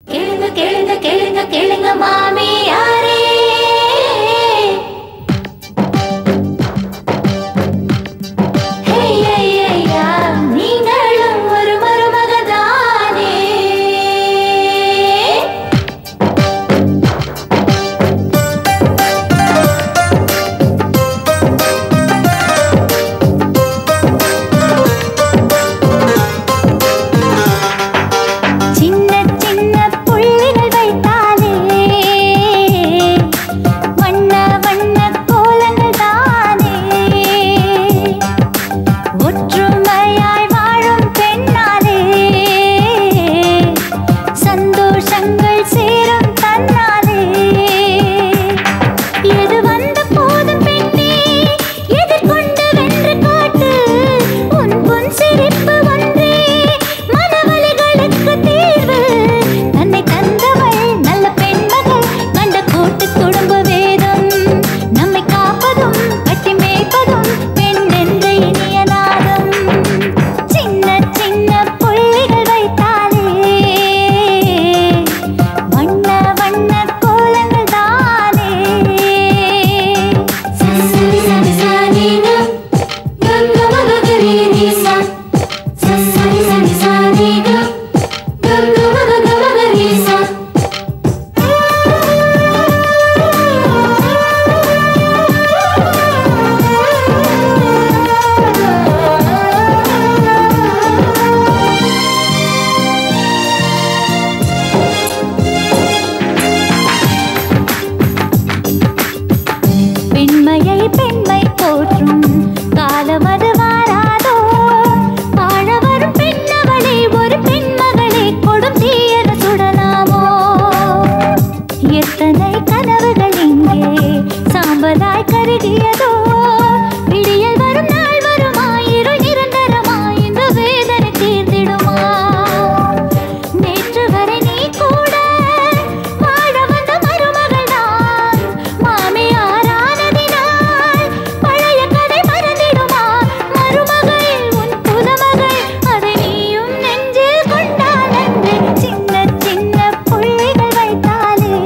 கேளுங்க கேளுங்க கேளுங்க கேளுங்க மாமியாரே ஹே, ஹே, ஹே, யா, நீங்களும் ஒரு மருமகதானே சின்ன சின்ன புள்ளிகள் வைத்தாலே வண்ண வண்ண கோலங்கள் தானே ஒற்றுமையாய் வாழும் பெண்ணாலே சந்தோஷங்கள் சேரும் தன்னாலே எது வந்த போதும் பெண்ணே எதிர்கொண்டு வென்று காட்டு உன் பொன் சிரிப்பு ஒன்றே மனவலிகளுக்கு தீர்வு தன்னை தந்தவள் நல்ல பெண்மகள் கண்ட கூட்டு குடும்ப வேதம் நம்மை காப்பதும் கட்டி மேய்ப்பதும் பெண் என்ற இனிய நாதம் சின்ன சின்ன புள்ளிகள் வைத்தாலே வண்ண வண்ண கோலங்கள் தானே சரி சரி சானினா கங்க மகரி நீசா சரி சரி சானினா கங்க மக மகரி சா பெண்மையை பெண்மை போற்றும் காலம் அது வாராதோ வாழ வரும் பெண்ணவளை ஒரு பெண்மகளை கொடும் தீயன சுடலாமோ எத்தனை கனவுகள் இங்கே சாம்பலாய் கருகியதோ விடியல் வரும் நாள் வருமா இரு நிரந்தரமா இந்த வேதனை தீர்ந்திடுமா நேற்று வரை நீ கூட வாழ வந்த மருமகள்தான் மாமியாரானதினால் பழைய கதை மறந்திடுமா மருமகள் உன் புதுமகள் அதை நீயும் நெஞ்சில் கொண்டால் அன்று சின்ன சின்ன புள்ளிகள் வைத்தாலே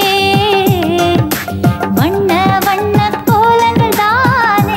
வண்ண வண்ண கோலங்கள் தானே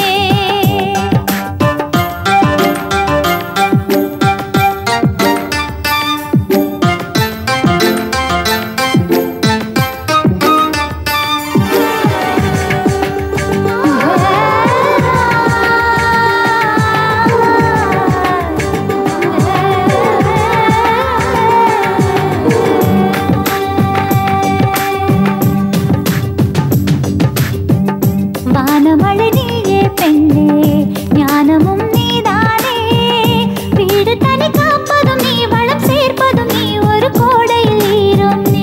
வானமழை நீயே பெண்ணே ஞானமும் நீதானே வீடு தனி காப்பதும் நீ வளம் சேர்ப்பதும் நீ ஒரு கோடையில் ஈரும் நீ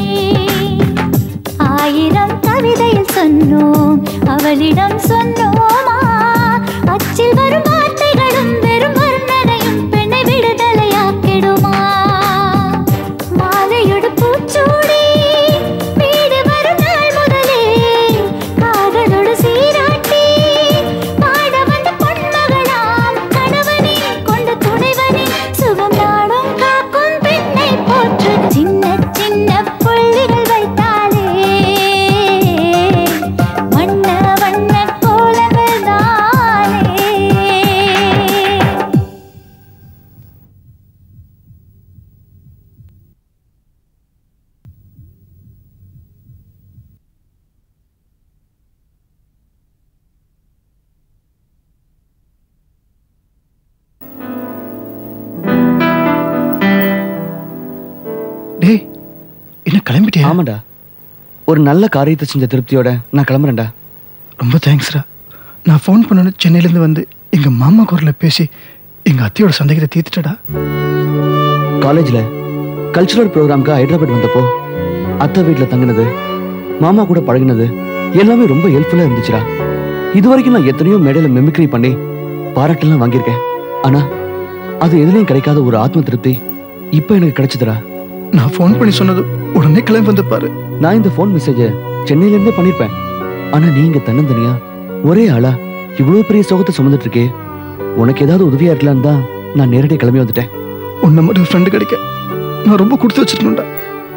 ஆயிரம் கவிதையில் சொன்னோம் அவளிடம் சொன்னோமா அச்சில் வரும் வார்த்தைகளும் வெறும் வர்ணனையும் பெண்ணை விடுதலையாக்கிடுமா மாலையொடு பூச்சூடி வீடு வரும் நாள் முதலே காதலோடு சீராட்டி பாட வந்த பொன்மகளாம் கணவனே கொண்ட துணைவனே சுகம் நாடும் காக்கும் பெண்ணை போற்று சின்ன சின்ன புள்ளிகள் வைத்தாலே வண்ண வண்ண கோலங்கள் தானே டேய் என்ன கிளம்பிட்டியா ஆமாடா ஒரு நல்ல காரியத்தை செஞ்ச திருப்தியோட நான் கிளம்புறேன்டா ரொம்ப தேங்க்ஸ்டா நான் ஃபோன் பண்ணோன்னு சென்னையிலேருந்து வந்து எங்கள் மாமா குரலில் பேசி எங்கள் அத்தையோட சந்தேகத்தை தீர்த்துட்டடா காலேஜ்ல கல்ச்சுரல் ப்ரோக்ராம்க்கு ஹைதராபாத் வந்தப்போ அத்தை வீட்டில் தங்கினது மாமா கூட பழகினது எல்லாமே ரொம்ப ஹெல்ப்ஃபுல்லாக இருந்துச்சுடா இது வரைக்கும் நான் எத்தனையோ மேடையில மிமிக்ரி பண்ணி பாராட்டெல்லாம் வாங்கியிருக்கேன் ஆனா அது எதுலையும் கிடைக்காத ஒரு ஆத்ம திருப்தி இப்போ எனக்கு கிடைச்சதுடா நான் ஃபோன் பண்ணி சொன்னது உடனே கிளம்பி வந்து பாரு நான் இந்த ஃபோன் மெசேஜை சென்னையில இருந்தே பண்ணிருப்பேன் ஆனா நீங்க தன்னந்தனியா ஒரே ஆளா இவ்வளவு பெரிய சோகத்தை சுமந்துட்டு இருக்கே உனக்கு ஏதாவது உதவியா இருக்கலான்னு தான் நான் நேரடியாக கிளம்பி வந்துட்டேன் உன்னை மட்டும் ஃப்ரெண்டு கிடைக்க நான் ரொம்ப கொடுத்து வச்சிருக்கணும்டா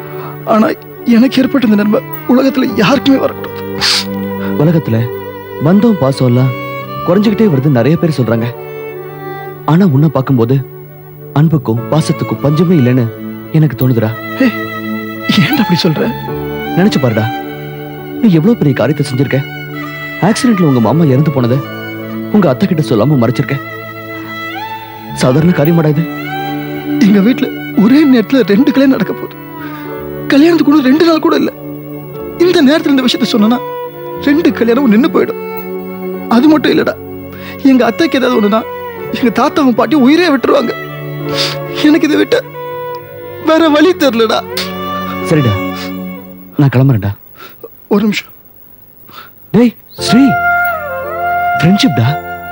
ஆனா எனக்கு ஏற்பட்ட இந்த நன்மை உலகத்துல யாருக்குமே வரக்கூடாது உலகத்துல பந்தம் பாசம் எல்லாம் குறைஞ்சுக்கிட்டே வருது நிறைய பேர் சொல்றாங்க ஆனா உன்னை பார்க்கும்போது அன்புக்கும் பாசத்துக்கும் பஞ்சமே இல்லைன்னு எனக்கு தோணுதுடா ஏன்டா அப்படி சொல்ற நினைச்சு பாருடா நீ எவ்வளவு பெரிய காரியத்தை செஞ்சிருக்க ஆக்சிடென்ட்ல உங்க மாமா இறந்து போனதை உங்க அத்தை கிட்ட சொல்லாம மறைச்சிருக்க சாதாரண காரியமாடா இது எங்க வீட்ல ஒரே நேரத்துல ரெண்டு கல்யாணம் நடக்க போகுது கல்யாணத்துக்கு கூட ரெண்டு நாள் கூட இல்ல இந்த நேரத்துல இந்த விஷயத்த சொன்னா ரெண்டு கல்யாணமும் நின்னு போயிடும் அது மட்டும் இல்லடா எங்க அத்தைக்கு ஏதாவது ஒண்ணுனா எங்க தாத்தாவும் பாட்டியும் உயிரே விட்டுருவாங்க எனக்கு இதை விட்ட வேற வழி தெரியலடா சரிடா நான் கிளம்புறேன்டா ஒரு நிமிஷம் டேய் ஸ்ரீ ஃப்ரெண்ட்ஷிப்டா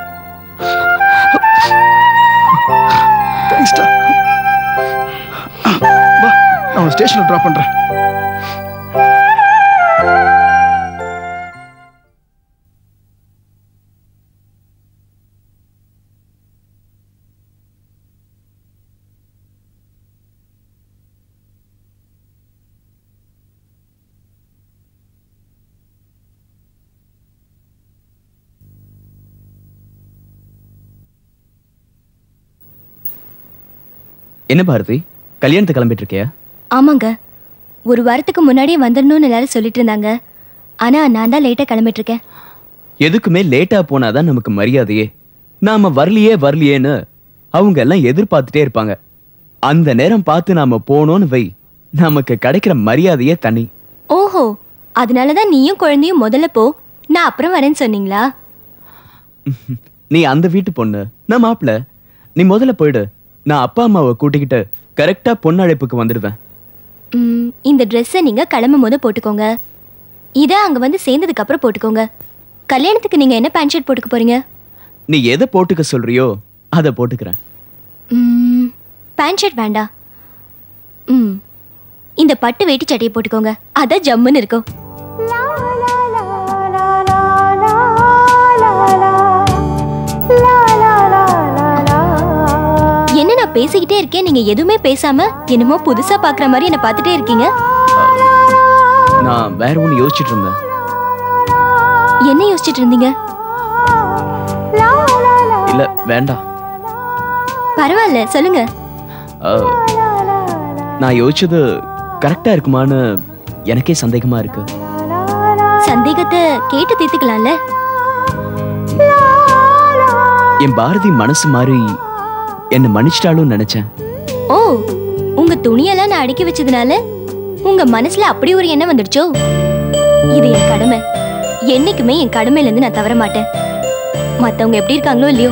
தேங்க்ஸ்டா வா நான் ஸ்டேஷன்ல ட்ராப் பண்றேன் என்ன பாரதி கல்யாணத்துக்கு கிளம்பிட்டு இருக்கியா ஆமாங்க ஒரு வாரத்துக்கு முன்னாடியே வந்துடணும்னு எல்லாரும் சொல்லிட்டு இருந்தாங்க ஆனா நான் தான் லேட்டா கிளம்பிட்டு இருக்கேன் எதுக்குமே லேட்டா போனாதான் நமக்கு மரியாதையே நாம வரலையே வரலையேன்னு அவங்க எல்லாம் எதிர்பார்த்துட்டே இருப்பாங்க அந்த நேரம் பார்த்து நாம போனோம்னு வை நமக்கு கிடைக்கிற மரியாதையே தனி ஓஹோ அதனால தான் நீயும் குழந்தையும் முதல்ல போ நான் அப்புறம் வரேன்னு சொன்னீங்களா நீ அந்த வீட்டு பொண்ணு நான் மாப்பிள நீ முதல்ல போயிடு நான் அப்பா அம்மாவை கூட்டிக்கிட்டு கரெக்டா பொண்ணு அழைப்புக்கு வந்துடுவேன் ம், இந்த ட்ரெஸ்ஸை நீங்க கிளம்பும் போது போட்டுக்கோங்க இதை அங்க வந்து சேர்ந்ததுக்கு அப்புறம் போட்டுக்கோங்க கல்யாணத்துக்கு நீங்க என்ன பேண்ட் ஷர்ட் போட்டுக்க போறீங்க நீ எதை போட்டுக்க சொல்றியோ அதை போட்டுக்கிறேன் ம், பேண்ட் ஷர்ட் வேண்டாம் ம் இந்த பட்டு வேட்டி சட்டையை போட்டுக்கோங்க அதான் ஜம்முன்னு இருக்கும் என்ன நான் பேசிக்கிட்டே இருக்கேன் நீங்க எதுவுமே பேசாம என்னமோ புதுசா பாக்குற மாதிரி என்ன பார்த்துட்டே இருக்கீங்க நான் வேற ஒன்று யோசிச்சுட்டு இருந்தேன் என்ன யோசிச்சுட்டு இருந்தீங்க இல்ல வேண்டாம் பரவாயில்ல சொல்லுங்க அஹ், நான் யோசிச்சது கரெக்டா இருக்குமான்னு எனக்கே சந்தேகமா இருக்கு சந்தேகத்தை கேட்டு தீர்த்துக்கலாம்ல என் பாரதி மனசு மாறி என்னை மன்னிச்சிட்டாலும் நினைச்சேன் ஓ உங்க துணியெல்லாம் நான் அடுக்கி வச்சதுனால உங்க மனசுல அப்படி ஒரு எண்ணம் வந்துடுச்சோ இது என் கடமை என்னைக்குமே என் கடமையில இருந்து நான் தவற மாட்டேன் மத்தவங்க எப்படி இருக்காங்களோ இல்லையோ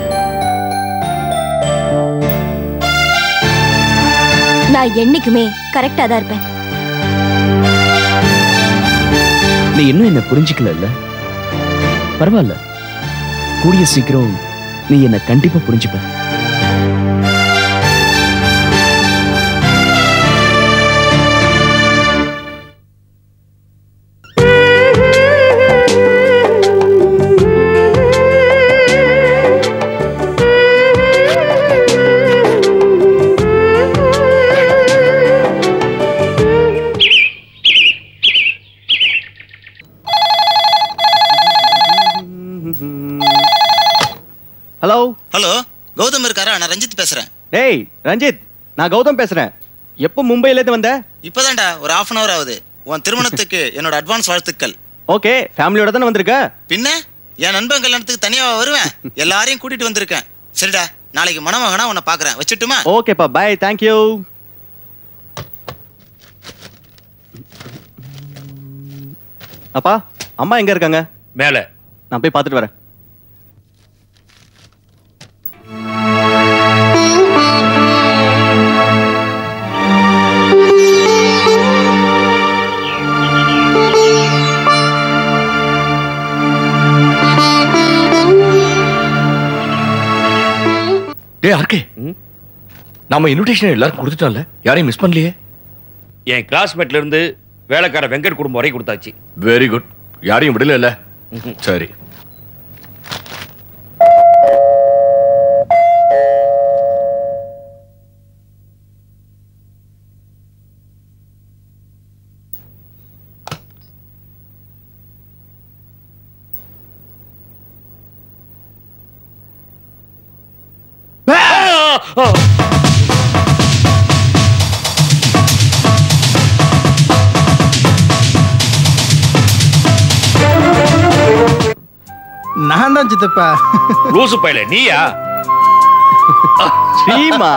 நான் என்னைக்குமே கரெக்டா தான் இருப்பேன் நீ இன்னும் என்ன புரிஞ்சுக்கல இல்ல பரவாயில்ல கூடிய சீக்கிரம் நீ என்ன கண்டிப்பா புரிஞ்சுப்ப ஹலோ ஹலோ கௌதம் இருக்காரா நான் ரஞ்சித் பேசுறேன் டேய் ரஞ்சித் நான் கௌதம் பேசுறேன் எப்போ மும்பையிலேருந்து வந்த இப்பதான்டா ஒரு half அன் hour ஆகுது உன் திருமணத்துக்கு என்னோட அட்வான்ஸ் வாழ்த்துக்கள் ஓகே ஃபேமிலியோட தானே வந்திருக்க பின்ன என் நண்பன் கல்யாணத்துக்கு தனியாவா வருவேன் எல்லாரையும் கூட்டிட்டு வந்திருக்கேன் சரிடா நாளைக்கு மணமகனா உன்னை பாக்குறேன் வச்சுட்டுமா ஓகேப்பா பை தேங்க்யூ அப்பா அம்மா எங்க இருக்காங்க மேலே நான் போய் பார்த்துட்டு வரேன் டேய் ஆர்கே நாம இன்விடேஷன் எல்லாரும் கொடுத்துட்டோம்ல யாரையும் மிஸ் பண்ணலையே என் கிளாஸ்மேட்ல இருந்து வேலைக்கார வெங்கட் குடும்பம் வரை கொடுத்தாச்சு வெரி குட் யாரையும் விடல இல்ல சரி ஆ. நான் தான் சித்தப்பா லூசு பையல நீயா ஸ்ரீமா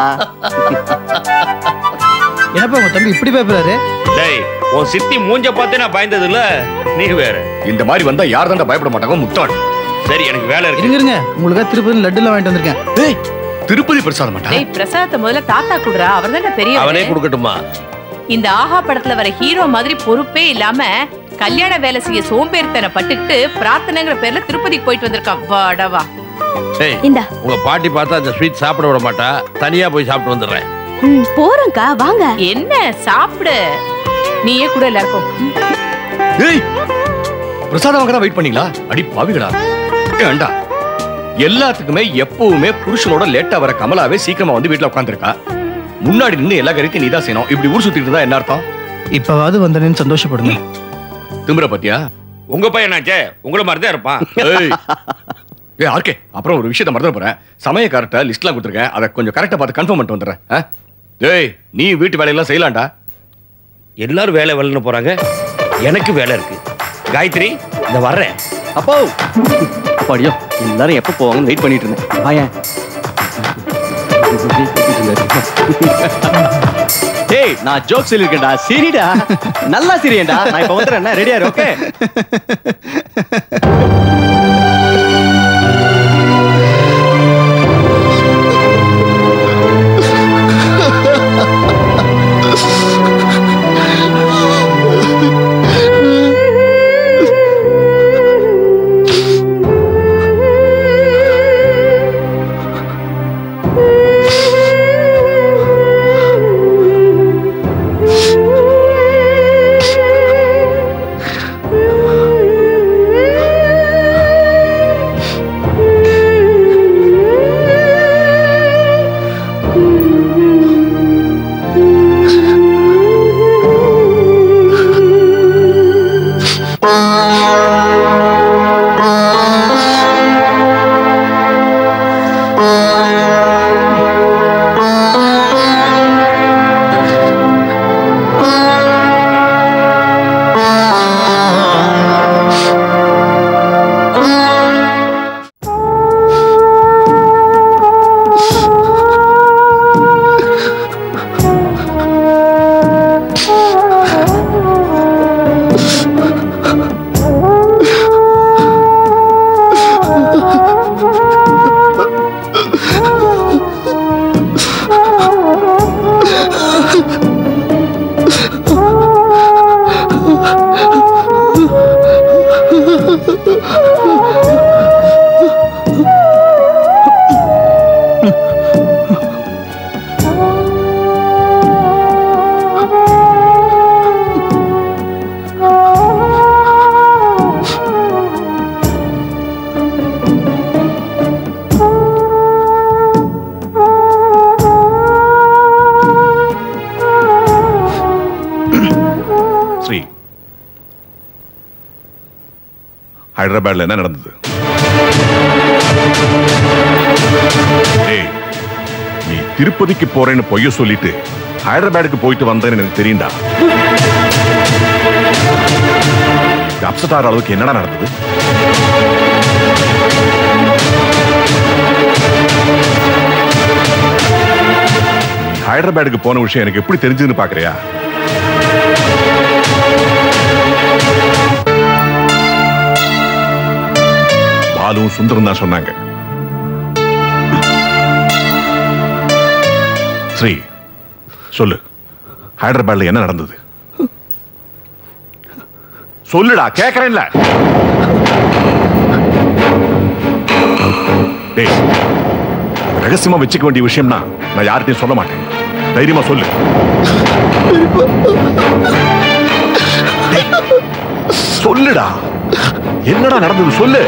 என்னப்பா உங்க தம்பி இப்படி பேசுறாரு டேய் உன் சித்தி மூஞ்ச பார்த்து நான் பயந்தது இல்ல நீ வேற இந்த மாதிரி வந்தா யார் தாண்டா பயப்பட மாட்டாங்க முட்டாள் சரி எனக்கு வேலை இருக்கு இருங்க இருங்க உங்களுக்காக திருப்பதி லட்டுலாம் வாங்கிட்டு வந்திருக்கேன் ஏய் திருப்பதி பிரசாதம் மாட்டா டேய் பிரசாதத்தை முதல்ல தாத்தா குடுறா அவர் தானே அவனே பெரிய கொடுக்கட்டுமா இந்த ஆஹா படத்துல வர ஹீரோ மாதிரி பொறுப்பே இல்லாம கல்யாண வேலை செய்ய சோம்பேறித்தனை பட்டுக்கிட்டு பிரார்த்தனைங்கிற பேர்ல திருப்பதிக்கு போயிட்டு வந்திருக்கான் வாடவா டேய் இந்தா உங்க பாட்டி பார்த்தா அந்த ஸ்வீட் சாப்பிட விட மாட்டா தனியா போய் சாப்பிட்டு வந்துடுறேன் ம், போறோம்க்கா வாங்க என்ன சாப்பிடு நீயே கூட எல்லாருக்கும் ஏய் பிரசாதம் வாங்க வெயிட் பண்ணீங்களா அடி பாவிகளா ஏண்டா எல்லாத்துக்குமே எப்பவுமே புருஷனோட லேட்டா வர கமலாவே சீக்கிரமா வந்து வீட்ல உட்காந்துருக்கா முன்னாடி நின்று எல்லா கருத்தையும் நீதான் செய்யணும் இப்படி ஊர் சுத்திட்டு இருந்தா என்ன அர்த்தம் இப்பவாவது வந்தனேன்னு சந்தோஷப்படுங்க திமிர பத்தியா உங்க பையனாச்சே உங்கள மாதிரி தான் இருப்பான் ஏய் ஏய் ஆர்கே அப்புறம் ஒரு விஷயத்த மறந்துட போறேன் சமயக்கார்ட்ட லிஸ்ட்லாம் கொடுத்துருக்கேன் அதை கொஞ்சம் கரெக்டா பார்த்து கன்ஃபார்ம் பண்ணிட்டு வந்துடுறேன் ஆ? ஏய் நீ வீட்டு வேலையெல்லாம் செய்யலாம்டா எல்லாரும் வேலை வேலைன்னு போறாங்க எனக்கு வேலை இருக்கு காயத்ரி இந்த வர்றேன் அப்போ அப்பாடியோ எல்லாரும் எப்போ போவாங்கன்னு வெயிட் பண்ணிட்டு இருந்தேன் வாயேன் டேய் நான் ஜோக் சொல்லிருக்கேன்டா சரிடா நல்லா சிரியேன்டா நான் இப்ப வந்துடுறேன் ரெடியா ஓகே ஸ்ரீ ஹைதராபாத்ல என்ன நடந்தது டேய், நீ திருப்பதிக்கு போறேன்னு பொய்ய சொல்லிட்டு ஹைதராபாத்துக்கு போயிட்டு வந்தேன்னு எனக்கு தெரியும்டா அப்செட் ஆகிற அளவுக்கு என்னடா நடந்தது நீ ஹைதராபாத்துக்கு போன விஷயம் எனக்கு எப்படி தெரிஞ்சதுன்னு பாக்குறியா பாலுவும் சுந்தரம் தான் சொன்னாங்க ஸ்ரீ சொல்லு ஹைதராபாத்ல என்ன நடந்தது சொல்லுடா கேக்குறேன்ல டேய் அது ரகசியமா வச்சுக்க வேண்டிய விஷயம்னா நான் யார்கிட்டயும் சொல்ல மாட்டேன் தைரியமா சொல்லு டேய், சொல்லுடா என்னடா நடந்தது சொல்லு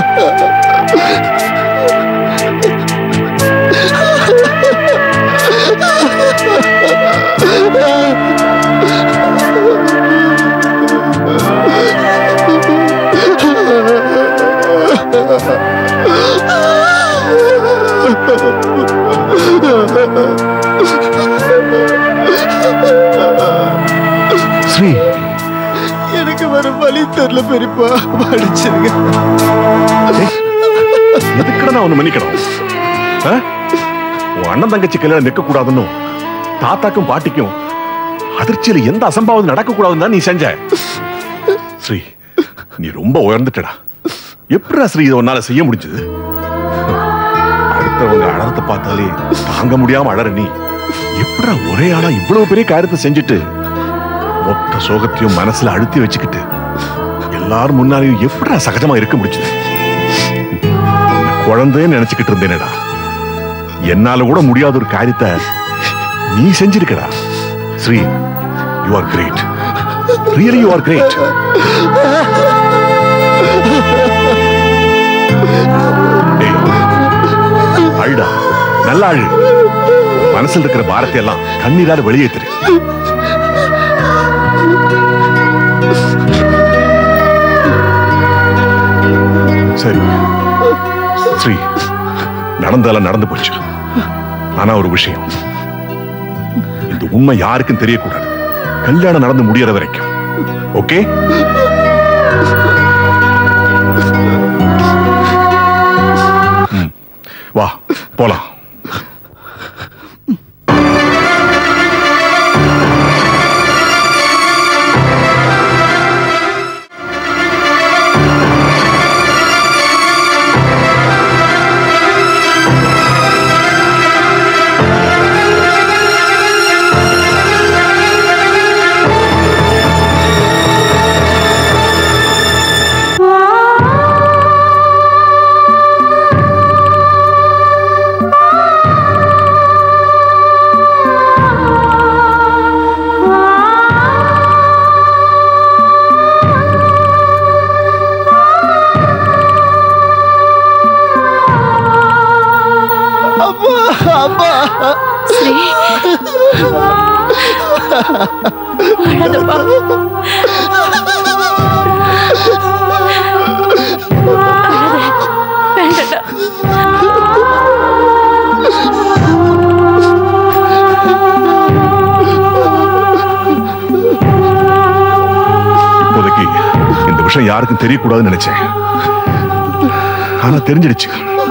ஸ்ரீ எனக்கு வர வழி தெரியல பெரியப்பா அடிச்சிருங்க எதுக்குடா நான் உன்னை மன்னிக்கணும் ஆ? உன் அண்ணன் தங்கச்சி கல்யாணம் நிற்க கூடாதுன்னு தாத்தாக்கும் பாட்டிக்கும் அதிர்ச்சியில எந்த அசம்பாவது நடக்க கூடாதுன்னு தான் நீ செஞ்ச ஸ்ரீ நீ ரொம்ப உயர்ந்துட்டடா எப்படிடா ஸ்ரீ இதை உன்னால செய்ய முடிஞ்சது அடுத்தவங்க அழறத பார்த்தாலே தாங்க முடியாம அழற நீ எப்படிடா ஒரே ஆளா இவ்வளவு பெரிய காரியத்தை செஞ்சுட்டு மொத்த சோகத்தையும் மனசுல அழுத்தி வச்சுக்கிட்டு எல்லாரும் முன்னாலையும் எப்படிடா சகஜமா இருக்க முடிஞ்சது குழந்தைன்னு நினைச்சுக்கிட்டு இருந்தேனேடா என்னால கூட முடியாத ஒரு காரியத்தை நீ செஞ்சிருக்கடா Sri you are great really you are great அழுடா நல்லா அழு மனசுல இருக்கிற பாரத்தை எல்லாம் கண்ணீரால வெளியேத்துரு சரி ஸ்ரீ நடந்தாலும் நடந்து போச்சு ஆனா ஒரு விஷயம் இந்த உண்மை யாருக்கும் தெரியக்கூடாது கல்யாணம் நடந்து முடியற வரைக்கும் ஓகே ம், வா போலாம் அப்பா அப்பா ஸ்ரீ அழாதப்பா அழாத. வேண்டாம்டா. இப்போதைக்கு இந்த விஷயம் யாருக்கும் தெரியக்கூடாதுன்னு நினைச்சேன் ஆனா தெரிஞ்சிடுச்சு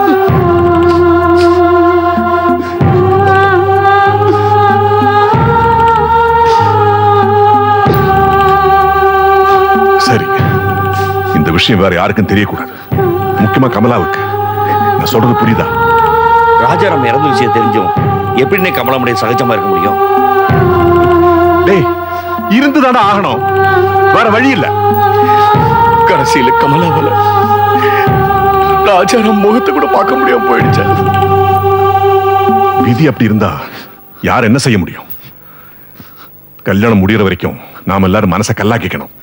சரி இந்த விஷயம் வேற யாருக்கும் தெரியக்கூடாது முக்கியமா கமலாவுக்கு நான் சொல்றது புரியுதா ராஜாராம் இறந்த விஷயம் தெரிஞ்சும் எப்படின்னே கமலாமுடைய சகஜமா இருக்க முடியும் டேய் இருந்துதானே ஆகணும் வேற வழி இல்ல கடைசியில கமலாவல ராஜாராம் முகத்தை கூட பார்க்க முடியாம போயிடுச்சு விதி அப்படி இருந்தா யார் என்ன செய்ய முடியும் கல்யாணம் முடியற வரைக்கும் நாம எல்லாரும் மனசை கல்லாக்கிக்கணும்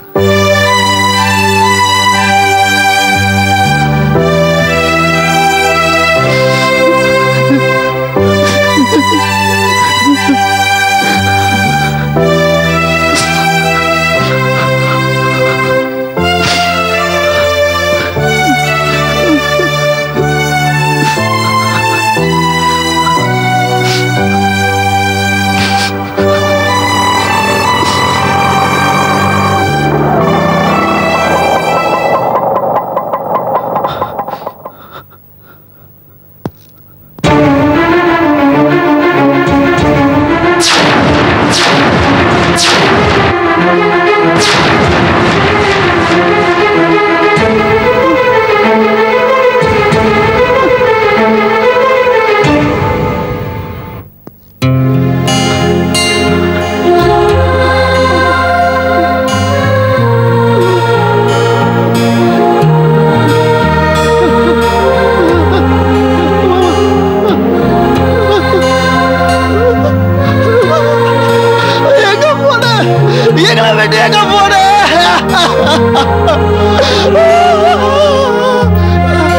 எங்க போன எங்களை விட்டு எங்க போன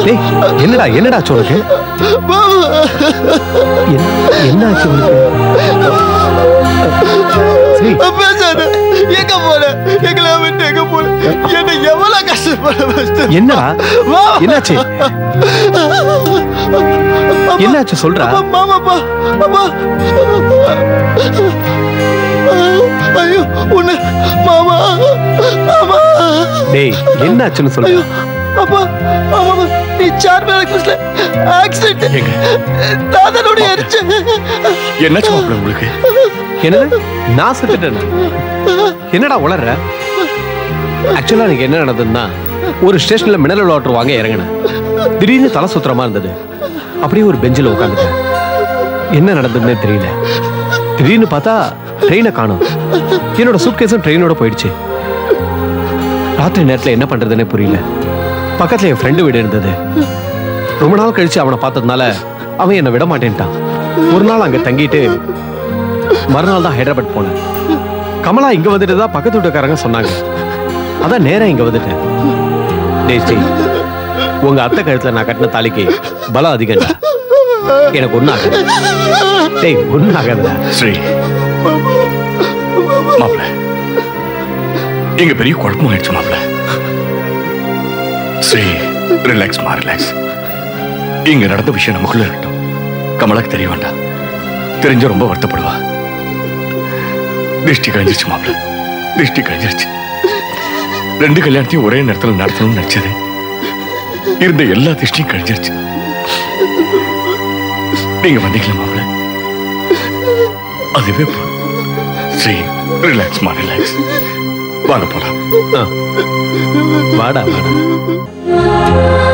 டேய், என்னடா என்னடா ஆச்சு உனக்கு என்ன- என்ன ஆச்சு உனக்கு சரி பேசாத எங்க போற எங்களை விட்டு எங்க போற என்ன எவ்வளவு கஷ்டப்பட வச்சிட்ட? என்னடா வா. என்னாச்சு என்னாச்சு சொல்றா மாமாப்பா அம்மா ஐயோ உன்னை மாமா மாமா டேய் என்னாச்சுன்னு சொல்லு ஐயோ அப்பா மாமா நீ சார்மியார் எக்ஸ்பிரஸ்ல ஆக்சிடென்ட் நான் தான் உடைய அடிச்சேன் என்னாச்சு மாப்பிள்ள உங்களுக்கு என்னது நான் செத்துட்டேன் என்னடா உளற ஆக்சுவலா எனக்கு என்ன நடந்ததுன்னா ஒரு ஸ்டேஷன்ல மினரல் வாட்டர் வாங்க இறங்கினேன் திடீர்னு தலை சுத்துறமா இருந்தது அப்படியே ஒரு பெஞ்சில் உட்காந்துட்டேன் என்ன நடந்ததுன்னே தெரியல திடீர்னு பார்த்தா ட்ரெயினை காணும் என்னோட சூட்கேஸும் ட்ரெயினோட போயிடுச்சு ராத்திரி நேரத்துல என்ன பண்றதுன்னே புரியல பக்கத்துல என் ஃப்ரெண்டு வீடு இருந்தது ரொம்ப நாள் கழிச்சு அவனை பார்த்ததுனால அவன் என்னை விட மாட்டேன்ட்டான் ஒரு நாள் அங்க தங்கிட்டு மறுநாள் தான் ஹைதராபாத் போனேன் கமலா இங்க வந்துட்டு தான் பக்கத்து வீட்டுக்காரங்க சொன்னாங்க அதான் நேரா இங்க வந்துட்டேன் டேய் ஸ்ரீ உங்க அத்தை கழுத்துல நான் கட்டின தாலிக்கு பலம் அதிகம்டா எனக்கு ஒன்னும் ஆகாது டேய் ஒன்னும் ஆகாதுடா ஸ்ரீ மாப்பிள்ள இங்க பெரிய குழப்பம் ஆயிடுச்சு மாப்பிள்ள ஸ்ரீ ரிலாக்ஸ் மா ரிலாக்ஸ் இங்க நடந்த விஷயம் நமக்குள்ள இருக்கட்டும் கமலாக்கு தெரிய வேண்டாம் தெரிஞ்ச ரொம்ப வருத்தப்படுவா திருஷ்டி கழிஞ்சிருச்சு மாப்பிள்ள திருஷ்டி கழிஞ்சிருச்சு ரெண்டு கல்யாணத்தையும் ஒரே நேரத்தில் நடத்தணும்னு நினைச்சது இருந்த எல்லா திருஷ்டியும் கழிஞ்சிருச்சு நீங்க வந்தீங்களா மாப்பிள்ள அதுவே போதும் ஸ்ரீ ரிலாக்ஸ் மா ரிலாக்ஸ் வாங்க போலாம் வாடா வாடா